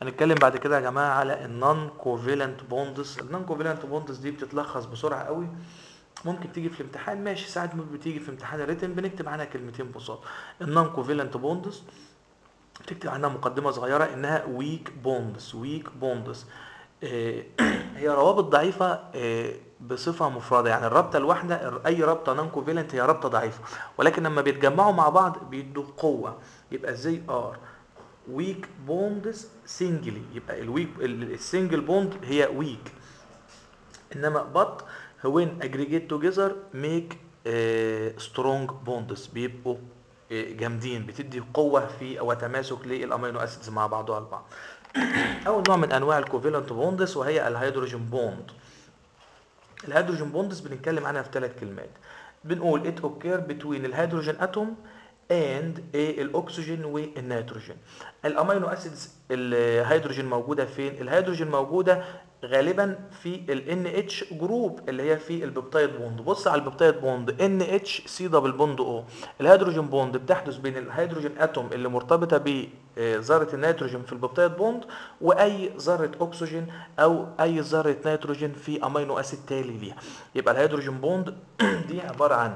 هنتكلم بعد كده يا جماعه على النون كوفيلنت بوندز النون كوفيلنت بوندز دي بتتلخص بسرعه قوي ممكن تيجي في الامتحان ماشي ساعات ما بتيجي في امتحان الريتن بنكتب عنها كلمتين بساط النون كوفيلنت بوندز بتكتب عنها مقدمه صغيره انها ويك بوندز ويك بوندز هي روابط ضعيفه آه، بصفه مفرده يعني الرابطه الواحده اي رابطه نون كوفيلنت هي رابطه ضعيفه ولكن لما بيتجمعوا مع بعض بيدوا قوه يبقى زي ار ويك بوندز سنجلي يبقى الويك السنجل بوند هي ويك انما بط when aggregate together make سترونج بوندز بيبقوا آه، جامدين بتدي قوه في وتماسك للامينو اسيدز مع بعضها البعض اول نوع من انواع الكوفيلنت بوندز وهي الهيدروجين بوند الهيدروجين بوندز بنتكلم عنها في ثلاث كلمات بنقول it occur between الهيدروجين اتوم and ايه الاكسجين والنيتروجين الامينو اسيدز الهيدروجين موجوده فين الهيدروجين موجوده غالبا في ال NH جروب اللي هي في البيبتايد بوند بص على البيبتايد بوند NH سي دبل بوند او الهيدروجين بوند بتحدث بين الهيدروجين اتوم اللي مرتبطه بذره النيتروجين في البيبتايد بوند واي ذره اكسجين او اي ذره نيتروجين في امينو اسيد تالي ليها يبقى الهيدروجين بوند دي عباره عن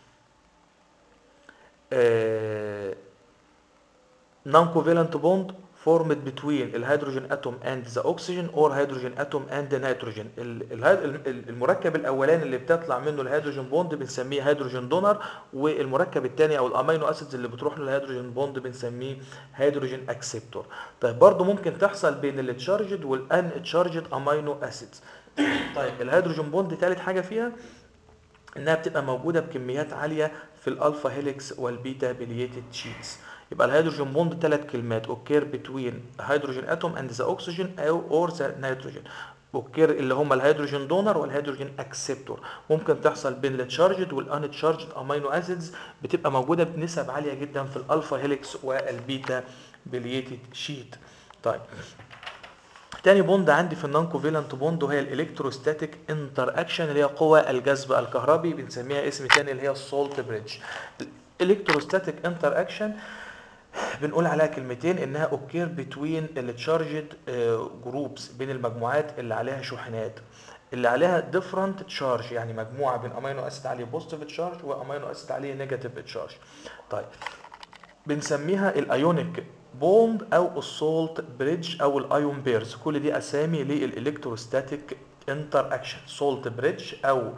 non covalent bond formed between الهيدروجين atom and the oxygen or hydrogen atom and the nitrogen ال- الهي- ال- المركب الاولاني اللي بتطلع منه الهيدروجين بوند بنسميه هيدروجين دونر والمركب الثاني او الامينو اسيدز اللي بتروح للهيدروجين بوند بنسميه هيدروجين اكسبتور طيب برضو ممكن تحصل بين التشارجد والان تشارجد امينو اسيدز طيب الهيدروجين بوند ثالث حاجه فيها انها بتبقى موجوده بكميات عاليه في الالفا هيليكس والبيتا بلييتد شيتس يبقى الهيدروجين بوند ثلاث كلمات اوكير بتوين هيدروجين اتوم اند ذا اوكسجين او اور ذا نيتروجين اوكير اللي هم الهيدروجين دونر والهيدروجين اكسبتور ممكن تحصل بين التشارجد والان تشارجد امينو اسيدز بتبقى موجوده بنسب عاليه جدا في الالفا هيليكس والبيتا بلييتد شيت طيب تاني بوند عندي في النون كوفيلنت بوند وهي الالكتروستاتيك انتر اكشن اللي هي قوى الجذب الكهربي بنسميها اسم تاني اللي هي السولت بريدج الالكتروستاتيك انتر اكشن بنقول عليها كلمتين انها اوكير بتوين التشارجد جروبس بين المجموعات اللي عليها شحنات اللي عليها ديفرنت تشارج يعني مجموعه بين امينو اسيد عليه بوزيتيف تشارج وامينو اسيد عليه نيجاتيف تشارج طيب بنسميها الايونيك بوند او السولت بريدج او الايون بيرز كل دي اسامي للالكتروستاتيك انتر اكشن سولت بريدج او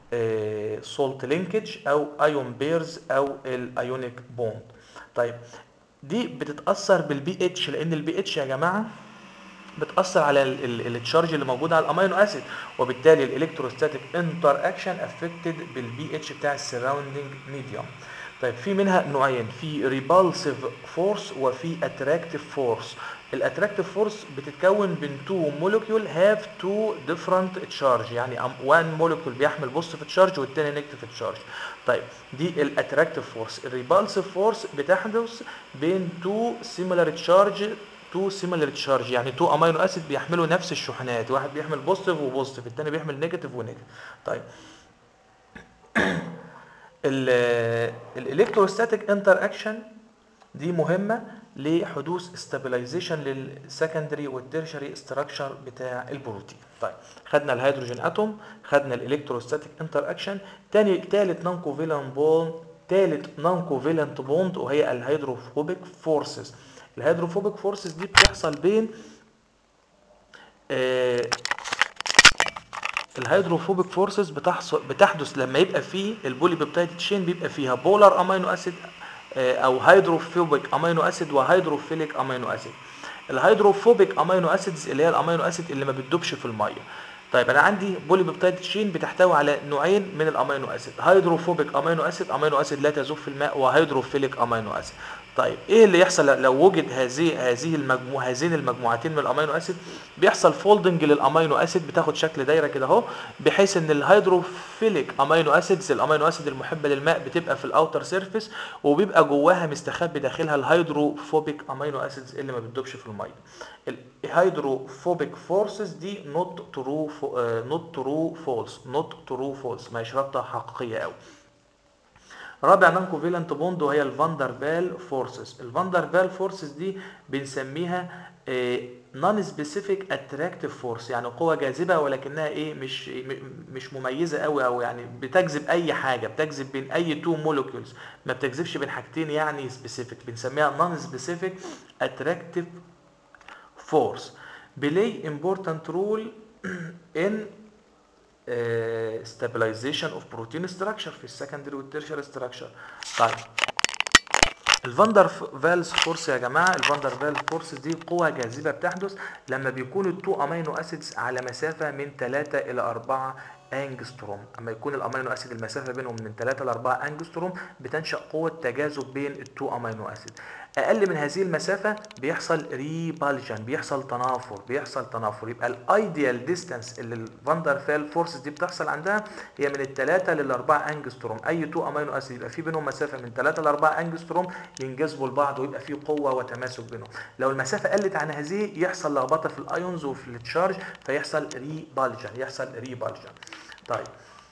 سولت لينكج او ايون بيرز او الايونيك بوند طيب دي بتتاثر بالبي اتش لان البي اتش يا جماعه بتاثر على التشارج اللي موجود على الامينو اسيد وبالتالي الالكتروستاتيك انتر اكشن افكتد بالبي اتش بتاع السراوندنج ميديوم طيب في منها نوعين في ريبالسيف فورس وفي اتراكتيف فورس الاتراكتيف فورس بتتكون بين تو مولكيول هاف تو ديفرنت تشارج يعني وان مولكيول بيحمل بوزيتيف تشارج والتاني نيجاتيف تشارج طيب دي الاتراكتيف فورس الريبالسيف فورس بتحدث بين تو سيميلار تشارج تو سيميلار تشارج يعني تو امينو اسيد بيحملوا نفس الشحنات واحد بيحمل بوزيتيف وبوزيتيف التاني بيحمل نيجاتيف ونيجاتيف طيب الالكتروستاتيك انتر اكشن دي مهمه لحدوث استابيلايزيشن للسكندري والتيرشري ستراكشر بتاع البروتين طيب خدنا الهيدروجين اتوم خدنا الالكتروستاتيك انتر اكشن تاني تالت نون كوفيلنت بوند تالت نون كوفيلنت بوند وهي الهيدروفوبيك فورسز الهيدروفوبيك فورسز دي بتحصل بين آه الهيدروفوبيك فورسز بتحصل بتحدث لما يبقى فيه البولي بيبتايد تشين بيبقى فيها بولار امينو اسيد او هيدروفوبيك امينو اسيد وهيدروفيليك امينو اسيد الهيدروفوبيك امينو اسيدز اللي هي الامينو اسيد اللي ما بتدوبش في الميه طيب انا عندي بولي بيبتايد تشين بتحتوي على نوعين من الامينو اسيد هيدروفوبيك امينو اسيد امينو اسيد لا تذوب في الماء وهيدروفيليك امينو اسيد طيب ايه اللي يحصل لو وجد هذه هذه المجموعه هذين المجموعتين من الامينو اسيد بيحصل فولدنج للامينو اسيد بتاخد شكل دايره كده اهو بحيث ان الهيدروفيليك امينو اسيدز الامينو اسيد المحبه للماء بتبقى في الاوتر سيرفيس وبيبقى جواها مستخبي داخلها الهيدروفوبيك امينو اسيدز اللي ما بتدوبش في الميه الهيدروفوبيك فورسز دي نوت ترو نوت ترو فولس نوت ترو فولس مش رابطه حقيقيه قوي رابع نون كوفيلنت بوند وهي الفاندر فال فورسز الفاندر فال فورسز دي بنسميها نون سبيسيفيك اتراكتيف فورس يعني قوه جاذبه ولكنها ايه مش م- مش مميزه قوي او يعني بتجذب اي حاجه بتجذب بين اي تو مولكيولز ما بتجذبش بين حاجتين يعني سبيسيفيك بنسميها نون سبيسيفيك اتراكتيف فورس بلاي important role in uh, stabilization of protein structure في السكندري والترشري structure طيب الفاندر فالز فورس يا جماعه الفاندر فالز فورس دي قوه جاذبه بتحدث لما بيكون التو امينو اسيدز على مسافه من 3 الى 4 انجستروم اما يكون الامينو اسيد المسافه بينهم من 3 ل 4 انجستروم بتنشا قوه تجاذب بين التو امينو اسيد اقل من هذه المسافه بيحصل ريبالجن بيحصل تنافر بيحصل تنافر يبقى الايديال ديستانس اللي الفاندر فال فورسز دي بتحصل عندها هي من الثلاثة لل 4 انجستروم اي تو امينو اسيد يبقى في بينهم مسافه من 3 ل 4 انجستروم ينجذبوا لبعض ويبقى في قوه وتماسك بينهم لو المسافه قلت عن هذه يحصل لخبطه في الايونز وفي التشارج فيحصل ريبالجن يحصل ريبالجن طيب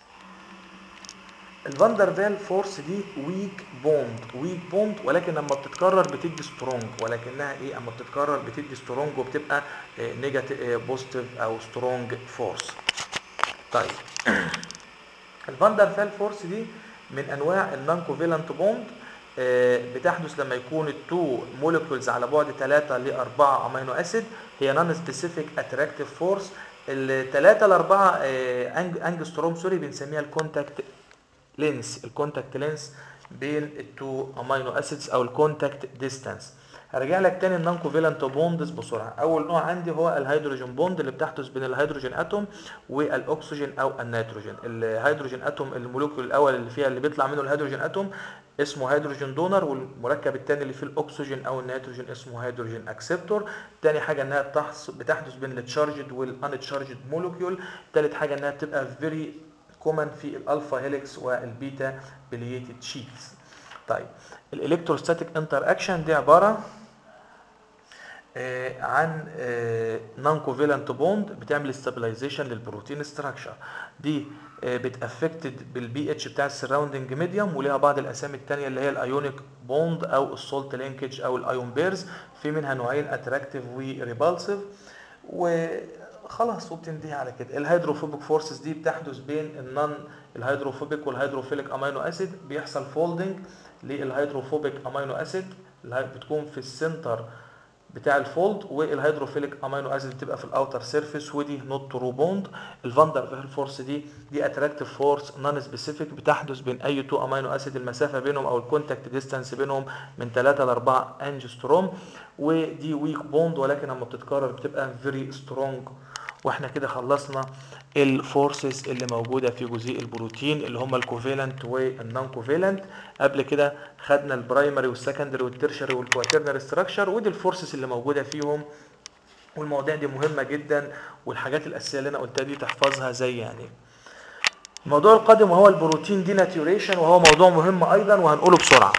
الفاندر فال فورس دي ويك بوند ويك بوند ولكن لما بتتكرر بتدي سترونج ولكنها ايه اما بتتكرر بتدي سترونج وبتبقى نيجاتيف بوزيتيف او سترونج فورس طيب الفاندر فال فورس دي من انواع النون كوفيلنت بوند بتحدث لما يكون التو مولكيولز على بعد 3 ل 4 امينو اسيد هي نون سبيسيفيك اتراكتيف فورس الثلاثة ل 4 انجستروم سوري بنسميها الكونتاكت لينس الكونتاكت لينس بين التو امينو اسيدز او الكونتاكت ديستانس هرجع لك تاني النون كوفيلنت بوندز بسرعه اول نوع عندي هو الهيدروجين بوند اللي بتحدث بين الهيدروجين اتوم والاكسجين او النيتروجين الهيدروجين اتوم المولكيول الاول اللي فيها اللي بيطلع منه الهيدروجين اتوم اسمه هيدروجين دونر والمركب الثاني اللي فيه الاكسجين او النيتروجين اسمه هيدروجين اكسبتور تاني حاجه انها بتحدث بتحدث بين التشارجد والانتشارجد مولكيول تالت حاجه انها بتبقى فيري كومن في الالفا هيليكس والبيتا بلييتد شيتس طيب الالكتروستاتيك انتر اكشن دي عباره آه عن نون كوفيلنت بوند بتعمل استابلايزيشن للبروتين ستراكشر دي آه بتافكتد بالبي اتش بتاع السراوندنج ميديوم وليها بعض الاسامي الثانيه اللي هي الايونيك بوند او السولت لينكج او الايون بيرز في منها نوعين اتراكتيف وريبالسيف وخلاص وبتنتهي على كده الهيدروفوبيك فورسز دي بتحدث بين النون الهيدروفوبيك والهيدروفيليك امينو اسيد بيحصل فولدنج للهيدروفوبيك امينو اسيد بتكون في السنتر بتاع الفولد والهيدروفيليك امينو اسيد بتبقى في الاوتر سيرفيس ودي نوت ترو بوند الفاندر فيل فورس دي دي اتراكتيف فورس نون سبيسيفيك بتحدث بين اي تو امينو اسيد المسافه بينهم او الكونتاكت ديستانس بينهم من 3 ل 4 انجستروم ودي ويك بوند ولكن لما بتتكرر بتبقى فيري سترونج واحنا كده خلصنا الفورسز اللي موجوده في جزيء البروتين اللي هم الكوفيلنت والنون كوفيلنت قبل كده خدنا البرايمري والسكندري والترشري والكواترنري ستراكشر ودي الفورسز اللي موجوده فيهم والمواضيع دي مهمه جدا والحاجات الاساسيه اللي انا قلتها دي تحفظها زي يعني الموضوع القادم وهو البروتين دي ناتيوريشن وهو موضوع مهم ايضا وهنقوله بسرعه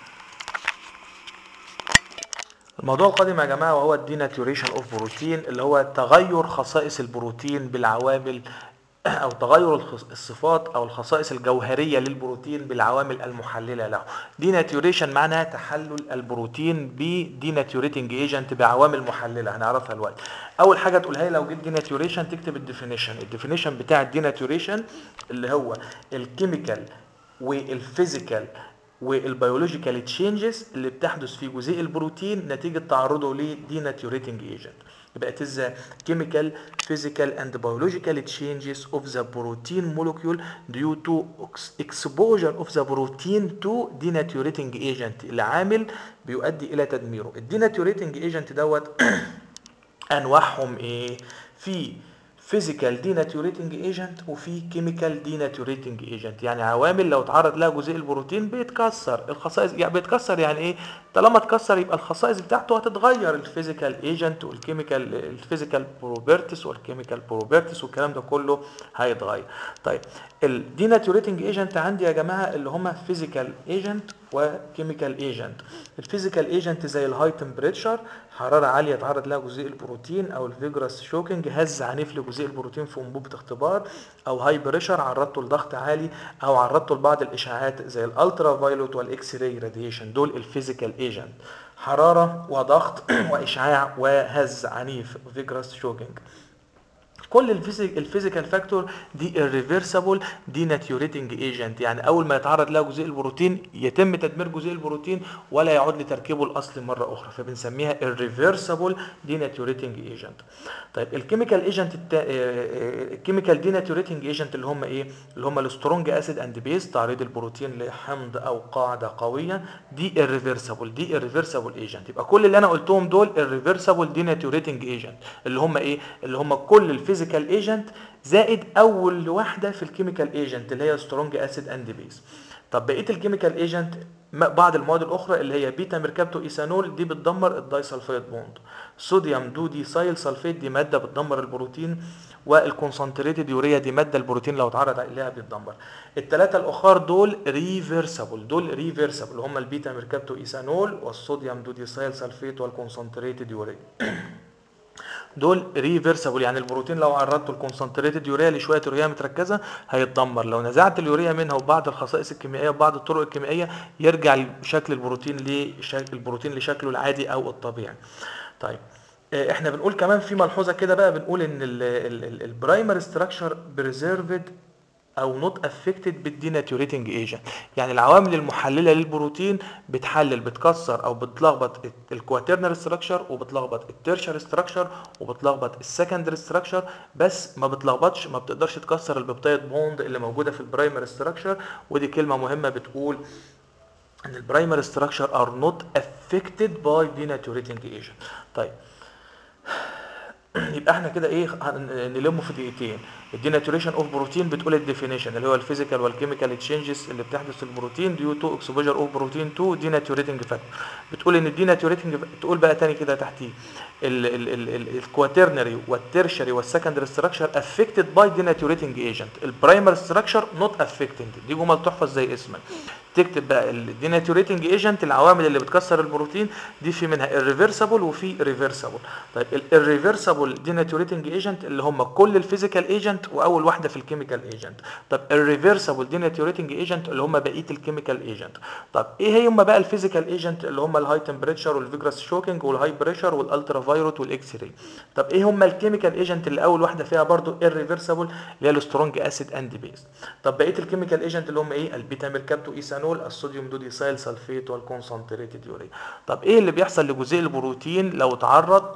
الموضوع القادم يا جماعه وهو الديناتوريشن اوف بروتين اللي هو تغير خصائص البروتين بالعوامل او تغير الصفات او الخصائص الجوهريه للبروتين بالعوامل المحلله له ديناتوريشن معناها تحلل البروتين بديناتوريتنج ايجنت بعوامل محلله هنعرفها دلوقتي اول حاجه تقولها لي لو جيت ديناتوريشن تكتب الديفينيشن الديفينيشن بتاع الديناتوريشن اللي هو الكيميكال والفيزيكال والبيولوجيكال تشينجز اللي بتحدث في جزيء البروتين نتيجه تعرضه لديناتوريتنج ايجنت يبقى it is the chemical physical and biological changes of the protein molecule due to exposure of the protein to denaturing agent العامل بيؤدي الى تدميره الديناتوريتنج ايجنت دوت انواعهم ايه في فيزيكال ديناتوريتنج ايجنت وفي كيميكال ديناتوريتنج ايجنت يعني عوامل لو اتعرض لها جزيء البروتين بيتكسر الخصائص يعني بيتكسر يعني ايه طالما اتكسر يبقى الخصائص بتاعته هتتغير الفيزيكال ايجنت والكيميكال الفيزيكال بروبرتيز والكيميكال بروبرتيز والكلام ده كله هيتغير طيب الديناتوريتنج ايجنت عندي يا جماعه اللي هم فيزيكال ايجنت وكيميكال ايجنت الفيزيكال ايجنت زي الهاي تمبريتشر حراره عاليه اتعرض لها جزيء البروتين او الفيجرس شوكينج هز عنيف لجزيء البروتين في انبوبه اختبار او هاي بريشر عرضته لضغط عالي او عرضته لبعض الاشعاعات زي الالترا فايلوت والاكس راي راديشن دول الفيزيكال ايجنت حراره وضغط واشعاع وهز عنيف فيجرس شوكينج كل الفيزيك الفيزيكال فاكتور دي irreversible دي ناتيوريتنج ايجنت يعني اول ما يتعرض لها جزيء البروتين يتم تدمير جزيء البروتين ولا يعود لتركيبه الاصلي مره اخرى فبنسميها irreversible دي ناتيوريتنج ايجنت طيب الكيميكال ايجنت الكيميكال دي ناتيوريتنج ايجنت اللي هم ايه اللي هم السترونج اسيد اند بيز تعريض البروتين لحمض او قاعده قويه دي irreversible دي irreversible ايجنت يبقى كل اللي انا قلتهم دول irreversible دي ناتيوريتنج ايجنت اللي هم ايه اللي هم كل الفيزيكال الفيزيكال ايجنت زائد اول واحده في الكيميكال ايجنت اللي هي سترونج اسيد اند بيز طب بقيه الكيميكال ايجنت بعض المواد الاخرى اللي هي بيتا ميركابتو ايثانول دي بتدمر الدايسلفايد بوند صوديوم دودي سايل سلفيت دي ماده بتدمر البروتين والكونسنتريتد يوريا دي ماده البروتين لو اتعرض عليها بيتدمر الثلاثه الاخر دول ريفرسبل دول ريفرسبل اللي هم البيتا ميركابتو ايثانول والصوديوم دودي سايل سلفيت والكونسنتريتد يوريا دول ريفرسبل يعني البروتين لو عرضته الكونسنتريتد يوريا لشويه يوريا متركزه هيتدمر لو نزعت اليوريا منها وبعض الخصائص الكيميائيه وبعض الطرق الكيميائيه يرجع شكل البروتين لشكل البروتين لشكله العادي او الطبيعي طيب احنا بنقول كمان في ملحوظه كده بقى بنقول ان البرايمري ستراكشر بريزيرفد او نوت افكتد بالديناتوريتنج ايجنت يعني العوامل المحلله للبروتين بتحلل بتكسر او بتلخبط الكواترنال ستراكشر وبتلخبط التيرشر ستراكشر وبتلخبط السكندري ستراكشر بس ما بتلخبطش ما بتقدرش تكسر البيبتايد بوند اللي موجوده في البرايمري ستراكشر ودي كلمه مهمه بتقول ان البرايمري ستراكشر ار نوت افكتد باي ديناتوريتنج ايجنت طيب يبقى احنا كده ايه نلمه في دقيقتين الديناتوريشن اوف بروتين بتقول الديفينيشن اللي هو الفيزيكال والكيميكال تشينجز اللي بتحدث في البروتين ديو تو اكسبوجر اوف بروتين تو ديناتوريتنج فاكتور بتقول ان الديناتوريتنج تقول بقى تاني كده تحتيه الكواترنري والترشري والسكندري ستراكشر افكتد باي ديناتوريتنج ايجنت البرايمري ستراكشر نوت افكتد دي جمل تحفظ زي اسمك تكتب بقى الديناتوريتنج ايجنت العوامل اللي بتكسر البروتين دي في منها الريفرسبل وفي ريفرسبل طيب الريفرسبل ديناتوريتنج ايجنت اللي هم كل الفيزيكال ايجنت واول واحده في الكيميكال ايجنت طب الريفرسبل ديناتوريتنج ايجنت اللي هم بقيه الكيميكال ايجنت طب ايه هم بقى الفيزيكال ايجنت اللي هم الهاي تمبريتشر والفيجرس شوكينج والهاي بريشر والالترا فايروت والاكس راي طب ايه هم الكيميكال ايجنت اللي اول واحده فيها برضو الريفرسبل اللي هي السترونج اسيد اند بيز طب بقيه الكيميكال ايجنت اللي هم ايه البيتا ميركابتو ايثانول الصوديوم دوديسايل سلفيت والكونسنتريتد يوريا طب ايه اللي بيحصل لجزيء البروتين لو تعرض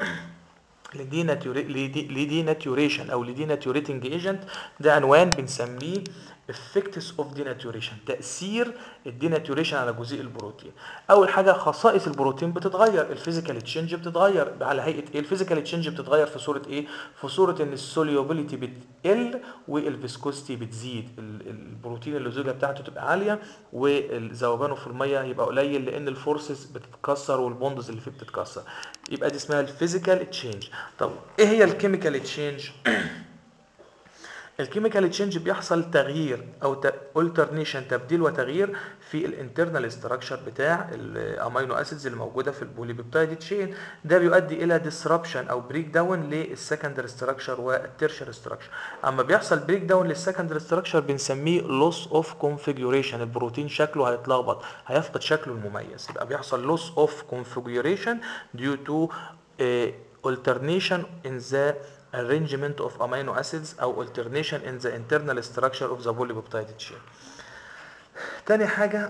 لديناتوريشن او لديناتوريتنج ايجنت ده عنوان بنسميه effects of denaturation تأثير الديناتوريشن على جزيء البروتين أول حاجة خصائص البروتين بتتغير الفيزيكال تشينج بتتغير على هيئة إيه الفيزيكال تشينج بتتغير في صورة إيه في صورة إن السوليوبيليتي بتقل والفيسكوستي بتزيد البروتين اللزوجة بتاعته تبقى عالية وذوبانه في المية يبقى قليل لأن الفورسز بتتكسر والبوندز اللي فيه بتتكسر يبقى دي اسمها الفيزيكال تشينج طب إيه هي الكيميكال تشينج الكيميكال تشينج بيحصل تغيير او الترنيشن تبديل وتغيير في الانترنال ستراكشر بتاع الامينو اسيدز اللي موجوده في البوليبيبتايد تشين ده بيؤدي الى ديسربشن او بريك داون للسكندري ستراكشر والتيرشر ستراكشر اما بيحصل بريك داون للسكندري ستراكشر بنسميه لوس اوف كونفيجوريشن البروتين شكله هيتلخبط هيفقد شكله المميز يبقى بيحصل لوس اوف كونفيجوريشن ديو تو alternation in the arrangement of amino acids او alternation in the internal structure of the polypeptide chain. تاني حاجة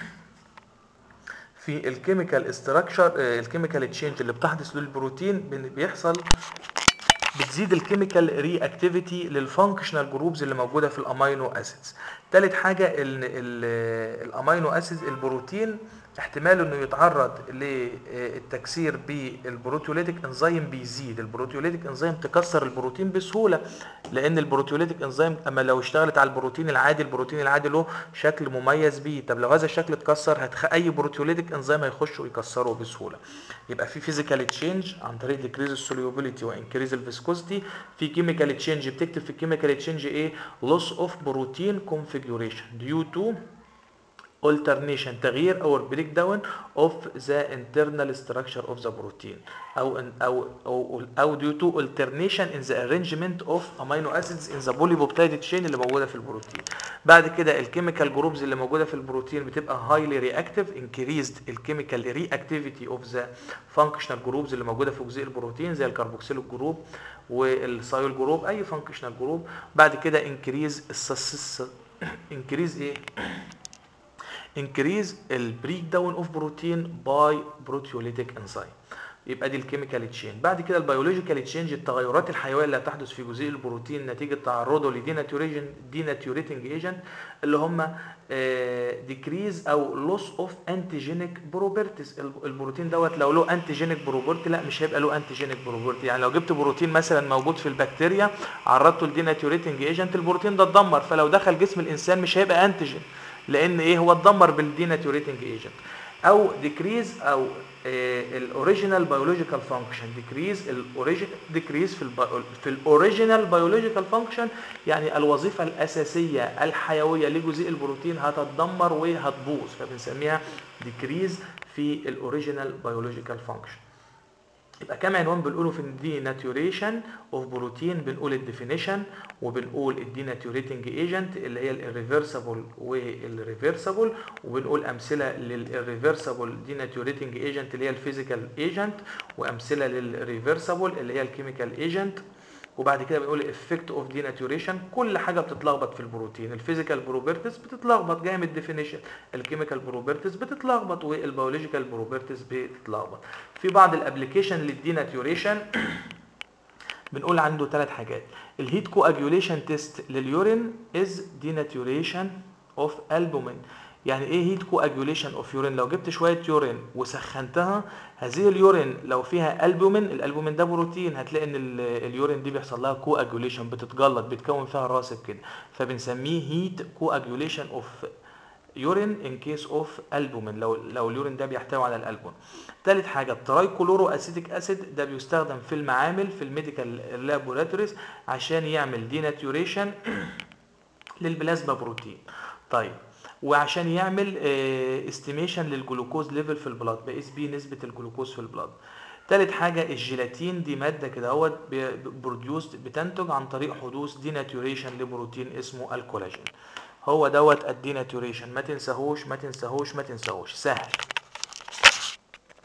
في الكيميكال استراكشر الكيميكال تشينج اللي بتحدث للبروتين بيحصل بتزيد الكيميكال ري اكتيفيتي للفانكشنال جروبز اللي موجوده في الامينو اسيدز تالت حاجه الامينو اسيدز البروتين احتمال انه يتعرض للتكسير بالبروتيوليتيك انزيم بيزيد البروتيوليتيك انزيم تكسر البروتين بسهوله لان البروتيوليتيك انزيم اما لو اشتغلت على البروتين العادي البروتين العادي له شكل مميز بيه طب لو هذا الشكل اتكسر هتخ... اي بروتيوليتيك انزيم هيخش ويكسره بسهوله يبقى في فيزيكال تشينج عن طريق ديكريز السوليوبيليتي وانكريز الفيسكوستي في كيميكال تشينج بتكتب في الكيميكال تشينج ايه لوس اوف بروتين كونفيجوريشن ديو تو alternation تغيير or breakdown of the internal structure of the protein او او او, أو due to alternation in the arrangement of amino acids in the polypeptide chain اللي موجوده في البروتين بعد كده الكيميكال جروبز اللي موجوده في البروتين بتبقى highly reactive increased الكيميكال reactivity of the functional groups اللي موجوده في جزيء البروتين زي الكربوكسيل جروب والسايول جروب اي functional جروب بعد كده increase السس increase ايه increase البريك داون اوف بروتين باي بروتيوليتيك انزيم يبقى دي الكيميكال تشين بعد كده البيولوجيكال تشينج التغيرات الحيويه اللي هتحدث في جزيء البروتين نتيجه تعرضه لديناتوريجن ديناتوريتنج ايجنت اللي هم ديكريز او لوس اوف انتيجينيك بروبرتيز البروتين دوت لو له انتيجينيك بروبرتي لا مش هيبقى له انتيجينيك بروبرتي يعني لو جبت بروتين مثلا موجود في البكتيريا عرضته لديناتوريتنج ايجنت البروتين ده اتدمر فلو دخل جسم الانسان مش هيبقى انتيجين لان ايه هو اتدمر بالديناتوريتنج ايجنت او ديكريز او الاوريجينال بيولوجيكال فانكشن ديكريز الاوريجين ديكريز في ال في الاوريجينال بيولوجيكال فانكشن يعني الوظيفه الاساسيه الحيويه لجزيء البروتين هتتدمر وهتبوظ فبنسميها ديكريز في الاوريجينال بيولوجيكال فانكشن يبقى كام عنوان بنقوله في الدي ناتيوريشن اوف بروتين بنقول الديفينيشن وبنقول الدي ناتيوريتنج ايجنت اللي هي الريفرسبل والريفرسبل وبنقول امثله للريفرسبل دي ناتيوريتنج ايجنت اللي هي الفيزيكال ايجنت وامثله للريفرسبل اللي هي الكيميكال ايجنت وبعد كده بنقول الافكت اوف دي ناتيوريشن كل حاجه بتتلخبط في البروتين الفيزيكال بروبرتيز بتتلخبط جايه من الديفينيشن الكيميكال بروبرتيز بتتلخبط والبيولوجيكال بروبرتيز بتتلخبط في بعض الابلكيشن للدي ناتيوريشن بنقول عنده ثلاث حاجات الهيت كواجيوليشن تيست لليورين از دي ناتيوريشن اوف البومين يعني ايه هيت كواجيوليشن اوف يورين لو جبت شويه يورين وسخنتها هذه اليورين لو فيها البومين الالبومين ده بروتين هتلاقي ان اليورين دي بيحصل لها كواجيوليشن بتتجلط بيتكون فيها راسب كده فبنسميه هيت كواجيوليشن اوف يورين ان كيس اوف البومين لو لو اليورين ده بيحتوي على الالبوم ثالث حاجه الترايكلورو اسيتيك اسيد ده بيستخدم في المعامل في الميديكال لابوراتوريز عشان يعمل ديناتيوريشن للبلازما بروتين طيب وعشان يعمل استيميشن للجلوكوز ليفل في البلاد بقيس بيه نسبه الجلوكوز في البلاد تالت حاجة الجيلاتين دي مادة كده اهوت بروديوس بتنتج عن طريق حدوث ديناتوريشن لبروتين اسمه الكولاجين هو دوت الديناتوريشن ما تنساهوش ما تنساهوش ما تنساهوش سهل